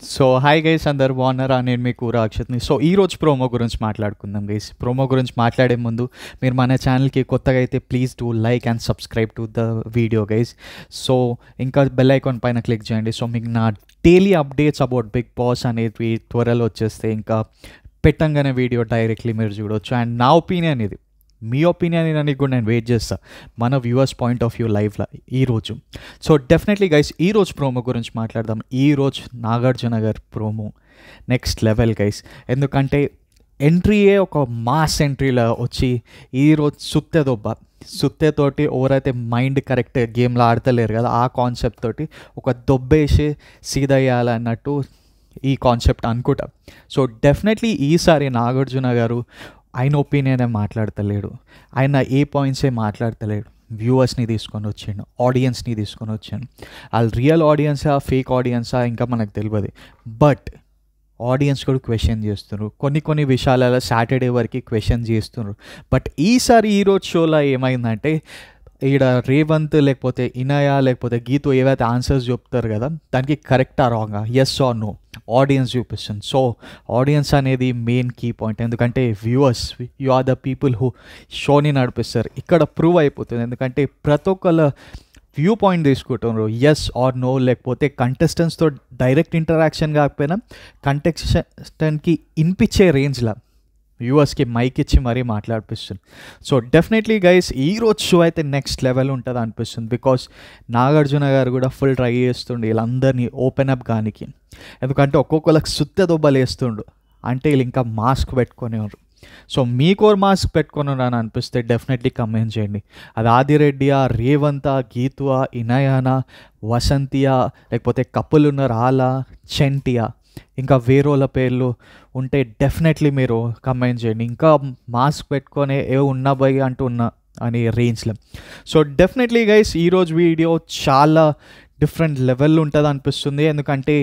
so hi guys అందరు బాగున్నారా నేను మీ కూర అక్షత్ని సో ఈ రోజు ప్రోమో గురించి మాట్లాడుకుందాం గైస్ ప్రోమో గురించి మాట్లాడే ముందు మీరు మన ఛానల్కి కొత్తగా అయితే please do like and subscribe to the video guys so ఇంకా బెల్ ఐకాన్ పైన క్లిక్ చేయండి సో మీకు నా daily updates about Bigg Boss అనేవి త్వరలో వచ్చేస్తే ఇంకా పెట్టంగానే వీడియో డైరెక్ట్లీ మీరు చూడొచ్చు అండ్ నా ఒపీనియన్ ఇది మీ ఒపీనియన్ అని కూడా నేను వెయిట్ చేస్తా మన వ్యూవర్స్ పాయింట్ ఆఫ్ వ్యూ లైవ్లో ఈరోజు సో డెఫినెట్లీ గైస్ ఈ రోజు ప్రోమో గురించి మాట్లాడదాం ఈ రోజు నాగార్జున గారి ప్రోమో నెక్స్ట్ లెవెల్ గైస్ ఎందుకంటే ఎంట్రీయే ఒక మాస్ ఎంట్రీలో వచ్చి ఈరోజు సుత్తె దొబ్బ సుత్తెతోటి ఎవరైతే మైండ్ కరెక్ట్ గేమ్లో ఆడతలేరు కదా ఆ కాన్సెప్ట్ తోటి ఒక దొబ్బేసి సీదయ్యాలన్నట్టు ఈ కాన్సెప్ట్ అనుకుంటా సో డెఫినెట్లీ ఈసారి నాగార్జున గారు ఆయన ఒపీనియనే మాట్లాడతలేడు ఆయన ఏ పాయింట్సే మాట్లాడతలేడు వ్యూవర్స్ని తీసుకొని వచ్చాను ఆడియన్స్ని తీసుకొని వచ్చాను వాళ్ళు రియల్ ఆడియన్సా ఫేక్ ఆడియన్సా ఇంకా మనకు తెలియదు బట్ ఆడియన్స్ కూడా క్వశ్చన్ చేస్తున్నారు కొన్ని కొన్ని విషయాలలో సాటర్డే వరకు క్వశ్చన్ చేస్తున్నారు బట్ ఈసారి ఈరోజు షోలో ఏమైందంటే ఈడ రేవంత్ లేకపోతే ఇనయ లేకపోతే గీతు ఏవైతే ఆన్సర్స్ చెప్తారు కదా దానికి కరెక్టా రాంగా ఎస్ ఆర్ నో ఆడియన్స్ చూపిస్తుంది సో ఆడియన్స్ అనేది మెయిన్ కీ పాయింట్ ఎందుకంటే viewers you are the people who షోని నడిపిస్తారు ఇక్కడ ప్రూవ్ అయిపోతుంది ఎందుకంటే ప్రతి ఒక్కళ్ళ వ్యూ పాయింట్ తీసుకుంటున్నారు ఎస్ ఆర్ నో లేకపోతే కంటెస్టెంట్స్తో డైరెక్ట్ ఇంటరాక్షన్ కాకపోయినా కంటెస్టెంట్కి ఇన్పించే రేంజ్లో వ్యూవర్స్కి మైక్ ఇచ్చి మరీ మాట్లాడిపిస్తుంది సో డెఫినెట్లీ గైస్ ఈ రోజు షో అయితే నెక్స్ట్ లెవెల్ ఉంటుంది అనిపిస్తుంది బికాస్ నాగార్జున గారు కూడా ఫుల్ ట్రై చేస్తుండే వీళ్ళందరినీ ఓపెన్ అప్ గానికి ఎందుకంటే ఒక్కొక్కరికి సుత్తె దొబ్బలు వేస్తుండు అంటే వీళ్ళు ఇంకా మాస్క్ పెట్టుకునేవారు సో మీకోర్ మాస్క్ పెట్టుకొని అని అనిపిస్తే డెఫినెట్లీ కమెంట్ చేయండి అది ఆదిరెడ్డియా రేవంతా గీతువా ఇనయానా వసంతియా లేకపోతే కప్పులు ఉన్న రాలా చెంటియా ఇంకా వేరోల పేర్లు ఉంటే డెఫినెట్లీ మీరు కమెంట్ చేయండి ఇంకా మాస్క్ పెట్టుకొని ఏ ఉన్నా పోయి అంటూ ఉన్నా అని రేంజ్లో సో డెఫినెట్లీ గైస్ ఈరోజు వీడియో చాలా డిఫరెంట్ లెవెల్ ఉంటుంది అనిపిస్తుంది ఎందుకంటే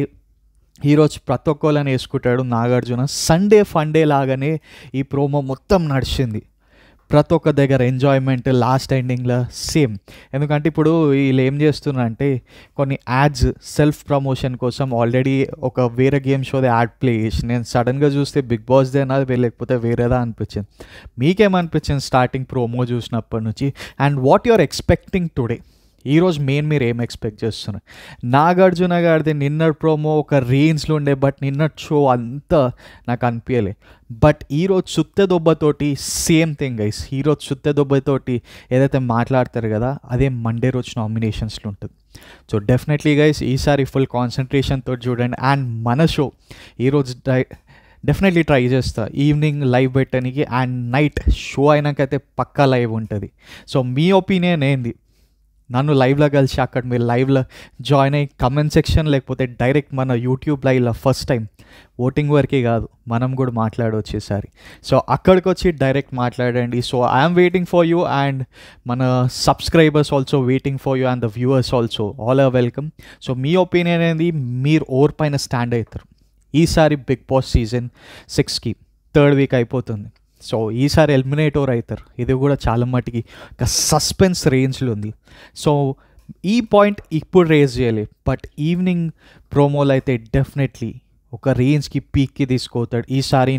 ఈరోజు ప్రతి ఒక్కళ్ళని వేసుకుంటాడు నాగార్జున సండే ఫండే లాగానే ఈ ప్రోమో మొత్తం నడిచింది ప్రతి ఒక్క దగ్గర ఎంజాయ్మెంట్ లాస్ట్ ఎండింగ్లో సేమ్ ఎందుకంటే ఇప్పుడు వీళ్ళు ఏం చేస్తున్నారంటే కొన్ని యాడ్స్ సెల్ఫ్ ప్రమోషన్ కోసం ఆల్రెడీ ఒక వేరే గేమ్ షోది యాడ్ ప్లే చేసి నేను సడన్గా చూస్తే బిగ్ బాస్దేనా లేకపోతే వేరేదా అనిపించింది మీకేమనిపించింది స్టార్టింగ్ ప్రోమో చూసినప్పటి నుంచి and what you're expecting today ఈరోజు మెయిన్ మీరు ఏం ఎక్స్పెక్ట్ చేస్తున్నారు నాగార్జున గారిది నిన్నటి ప్రోమో ఒక రేంజ్లో ఉండే బట్ నిన్నటి షో అంతా నాకు అనిపించలే బట్ ఈరోజు సుత్తె దొబ్బతోటి సేమ్ థింగ్ గైస్ ఈరోజు సుత్తె దొబ్బతోటి ఏదైతే మాట్లాడతారు కదా అదే మండే రోజు నామినేషన్స్లో ఉంటుంది సో డెఫినెట్లీ గైస్ ఈసారి ఫుల్ కాన్సన్ట్రేషన్తో చూడండి అండ్ మన షో ఈరోజు డై డెఫినెట్లీ ట్రై చేస్తా ఈవినింగ్ లైవ్ పెట్టడానికి అండ్ నైట్ షో అయినాకైతే పక్కా లైవ్ ఉంటుంది సో మీ ఒపీనియన్ ఏంది నన్ను లైవ్లో కలిసి అక్కడ మీరు లైవ్లో జాయిన్ అయ్యి కమెంట్ సెక్షన్ లేకపోతే డైరెక్ట్ మన యూట్యూబ్ లైవ్లో ఫస్ట్ టైం ఓటింగ్ వరకే కాదు మనం కూడా మాట్లాడవచ్చు ఈసారి సో అక్కడికి వచ్చి డైరెక్ట్ మాట్లాడండి so I'm waiting for you and మన subscribers also waiting for you and the viewers also all are welcome so మీ ఒపీనియన్ అనేది మీరు ఓవర్ పైన స్టాండ్ అవుతారు ఈసారి బిగ్ బాస్ సీజన్ సిక్స్కి థర్డ్ వీక్ అయిపోతుంది సో ఈసారి ఎలిమినేటోర్ అవుతారు ఇది కూడా చాలా మటుకి ఒక సస్పెన్స్ రేంజ్లో ఉంది సో ఈ పాయింట్ ఇప్పుడు రేజ్ చేయాలి బట్ ఈవినింగ్ ప్రోమోలో అయితే డెఫినెట్లీ ఒక రేంజ్కి పీక్కి తీసుకోతాడు ఈసారి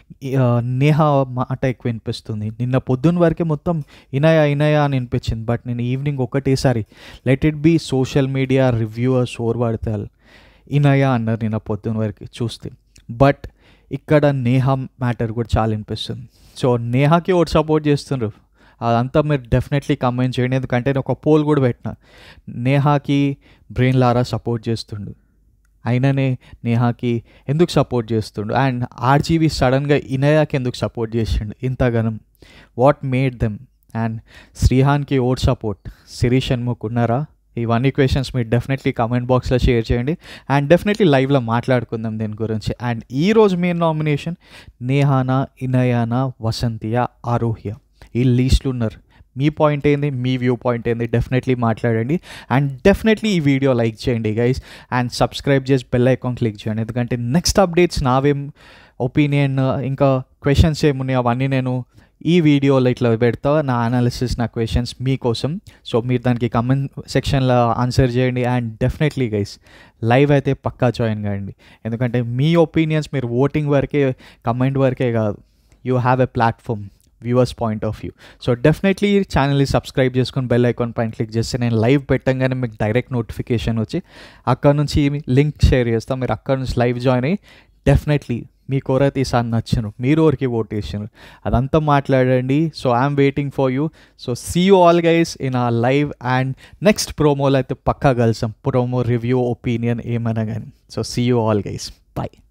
నేహా మాట ఎక్కువ వినిపిస్తుంది నిన్న పొద్దున్న వరకే మొత్తం ఇనయా ఇనయా అని వినిపించింది బట్ నేను ఈవినింగ్ ఒకటేసారి let it be social media reviewers or పడతారు ఇనయా అన్నారు నిన్న పొద్దున్న వరకు చూస్తే బట్ ఇక్కడ నేహా మ్యాటర్ కూడా చాలా వినిపిస్తుంది సో నేహాకి ఒకటి సపోర్ట్ చేస్తుండ్రు అదంతా మీరు డెఫినెట్లీ కమెంట్ చేయండి ఎందుకంటే నేను ఒక పోల్ కూడా పెట్టిన నేహాకి బ్రెయిన్ లారా సపోర్ట్ చేస్తుండు అయిననే నేహాకి ఎందుకు సపోర్ట్ చేస్తుండు అండ్ ఆర్జీవీ సడన్గా ఇనయాకి ఎందుకు సపోర్ట్ చేసిండు ఇంతగానం వాట్ మేడ్ దెమ్ అండ్ శ్రీహాన్కి ఓట్ సపోర్ట్ శిరీష్ షణ్ముఖ్ ఉన్నారా ఇవన్నీ క్వశ్చన్స్ మీరు డెఫినెట్లీ కామెంట్ బాక్స్లో షేర్ చేయండి అండ్ డెఫినెట్లీ లైవ్లో మాట్లాడుకుందాం దీని గురించి అండ్ ఈరోజు మెయిన్ నామినేషన్ నేహానా ఇనయానా వసంతియా ఆరోహ్య ఈ లీస్ట్లు ఉన్నారు మీ పాయింట్ ఏంది మీ వ్యూ పాయింట్ ఏంది డెఫినెట్లీ మాట్లాడండి అండ్ డెఫినెట్లీ ఈ వీడియో లైక్ చేయండి గైస్ అండ్ సబ్స్క్రైబ్ చేసి బెల్ ఐకాన్ క్లిక్ చేయండి ఎందుకంటే నెక్స్ట్ అప్డేట్స్ నావేం ఒపీనియన్ ఇంకా క్వశ్చన్స్ ఏమున్నాయి అవన్నీ నేను ఈ వీడియోలో ఇట్లా పెడతా నా అనాలిసిస్ నా క్వశ్చన్స్ మీకోసం సో మీరు దానికి కమెంట్ సెక్షన్లో ఆన్సర్ చేయండి అండ్ డెఫినెట్లీ గైస్ లైవ్ అయితే పక్కా జాయిన్ కాండి ఎందుకంటే మీ ఒపీనియన్స్ మీరు ఓటింగ్ వరకే కమెంట్ వరకే కాదు you have a platform viewers point of view so definitely ఛానల్ని సబ్స్క్రైబ్ చేసుకొని బెల్ ఐకాన్ పైన క్లిక్ చేస్తే నేను లైవ్ పెట్టంగానే మీకు డైరెక్ట్ నోటిఫికేషన్ వచ్చి అక్కడ నుంచి లింక్ షేర్ చేస్తాం మీరు అక్కడ నుంచి లైవ్ జాయిన్ అయ్యి డెఫినెట్లీ మీ కోరైతే ఈసారి నచ్చను మీరు ఎవరికి ఓట్ చేసినారు అదంతా మాట్లాడండి so I'm waiting for you so see you all guys in a live and next ప్రోమోలో అయితే పక్కా కలిసాం ప్రోమో రివ్యూ ఒపీనియన్ ఏమైనా కానీ so see you all guys bye